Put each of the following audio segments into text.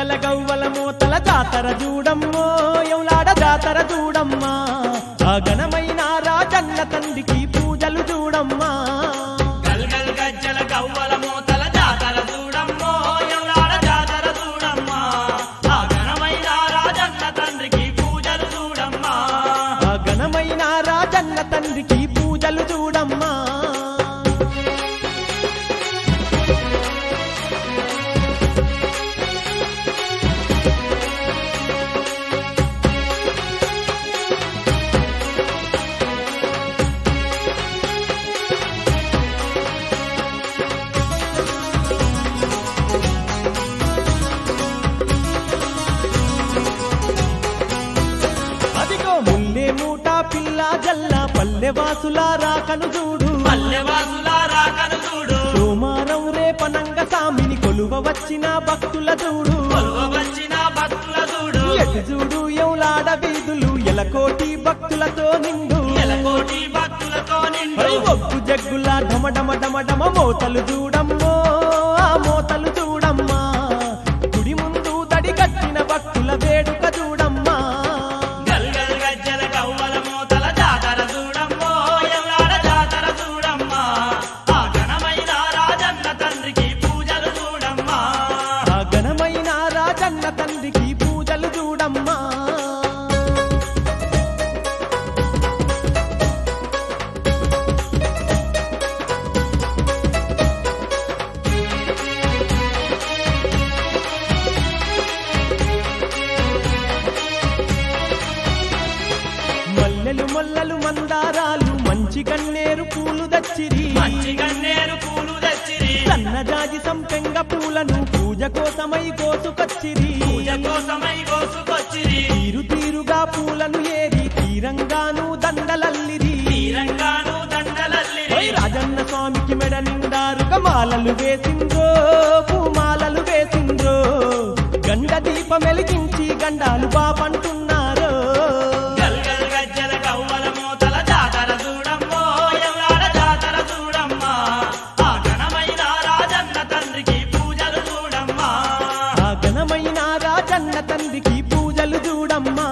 గజ్జల గవ్వల మూతల జాతర చూడమ్మో ఎవలాడ జాతర చూడమ్మా గగనమైన రాజన్న తండ్రికి పూజలు చూడమ్మా గల్గల్ గజ్జల గవ్వల మూతల జాతర చూడమ్మో ఎవరాడ జాతర చూడమ్మా ఆ ఘనమైన రాజన్న తండ్రికి పూజలు చూడమ్మా గగనమైన రాజన్న తండ్రికి పూజలు చూడమ్మా అదిగో ముల్లే మూట పిల్ల జల్ల పల్లె వాసుల రాకను చూడు పల్లెవాసుల రాకను చూడు సోమారం రేపనంగ సామిని కొలువ వచ్చిన భక్తుల చూడు కొలువ వచ్చిన భక్తుల చూడు ఎటు చూడు ఎవలాడ వీధులు ఎలకోటి భక్తులతో నిండు ఎలకోటి భక్తులతో నిండు హరి ఒగ్గు జగ్గుల ఢమ ఢమ ఢమ ఢమ మోతలు చూడమ్మో ఆ మోతలు చూడమ్మా గుడి ముందు దడి కట్టిన భక్తుల వేడుక చూడమ్మా గల్గల్ గజ్జల గవ్వల మూతల జాతర చూడమ్మో ఎవరాడ జాతర చూడమ్మా ఆ ఘనమైన రాజన్న తండ్రికి పూజలు చూడమ్మా ఆ ఘనమైన రాజన్న తండ్రికి పూజలు చూడమ్మా మల్లెలు మొల్లలు మందారాలు మంచి కన్నేరు పూలు దచ్చిరి మంచి గన్నేరు పూలు తెచ్చిరి సన్నజాజి సంపెంగ పూలను పూజ కోసమై కోసుకొచ్చిరి పూజ కోసమై కోసుకొచ్చిరి తీరు తీరుగా పూలను ఏరి తీరంగాను దండలల్లిరి తీరంగాను దండలల్లిరి ఓయ్ రాజన్న స్వామికి మెడ నిండారుగా మాలలు వేసిండ్రో పూమాలలు వేసిండ్రో గండ దీపం వెలిగించి గండాలు బాపంటున్నారో గల్గల్ గజ్జల గవ్వల మూతల జాతర చూడమ్మో ఎవరాడ జాతర చూడమ్మా ఆ ఘనమైన రాజన్న తండ్రికి పూజలు చూడమ్మా ఆ ఘనమైన రాజన్న తండ్రికి పూజలు చూడమ్మా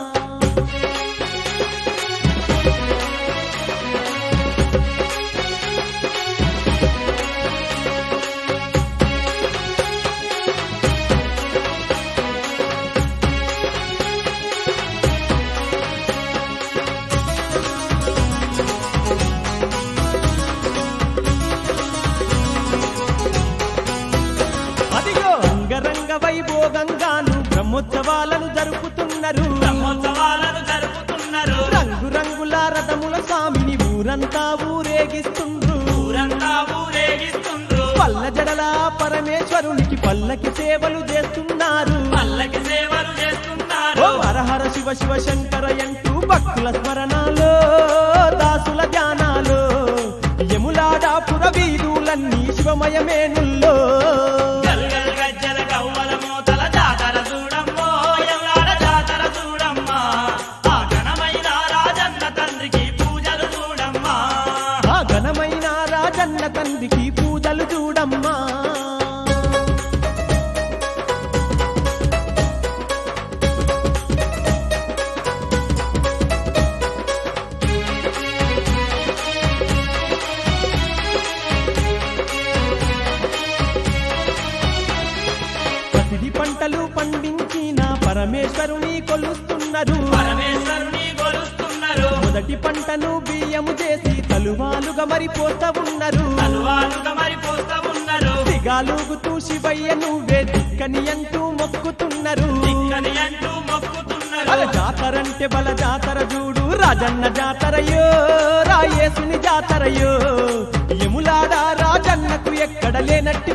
అదిగో అంగరంగ వైభోగంగాను బ్రహ్మోత్సవాలను జరుపుతున్నారు బ్రహ్మోత్సవాలను జరుపుతున్నారు రంగు రంగుల రథముల స్వామిని ఊరంతా ఊరేగిస్తుండ్రు ఊరంతా ఊరేగిస్తుండ్రు పల్ల జడల పరమేశ్వరునికి పల్లకి సేవలు చేస్తున్నారు పల్లకి సేవలు ఓ చేస్తున్నారు హరహర శివ శివ శంకర అంటూ భక్తుల స్మరణలో దాసుల ధ్యానాలు యములాడాపుర వీధులన్నీ శివమయమేనుల్లో గల్గల్ గజ్జల గవ్వల మూతల జాతర చూడమ్మో ఎవరాడ జాతర చూడమ్మా ఆ ఘనమైన రాజన్న తండ్రికి పూజలు చూడమ్మా ఆ ఘనమైన రాజన్న తండ్రికి పూజలు చూడమ్మా పసిడి పంటలు పండించిన పరమేశ్వరుని కొలుస్తున్నారు పరమేశ్వరుని కొలుస్తున్నారు మొదటి పంటను బియ్యము చేసి తలువాలుగా మరి పోత ఉన్నారు తలువాలుగా మరి పోస్తా ఉన్నారు సిగాలుగుతూ శివయ్య నువ్వే దిక్కని అంటూ మొక్కుతున్నారు దిక్కని అంటూ మొక్కుతున్నారు బల జాతరంటే బల జాతర చూడు రాజన్న జాతరయో రాయేసుని జాతరయో యములాడ రాజన్నకు ఎక్కడ లేనట్టు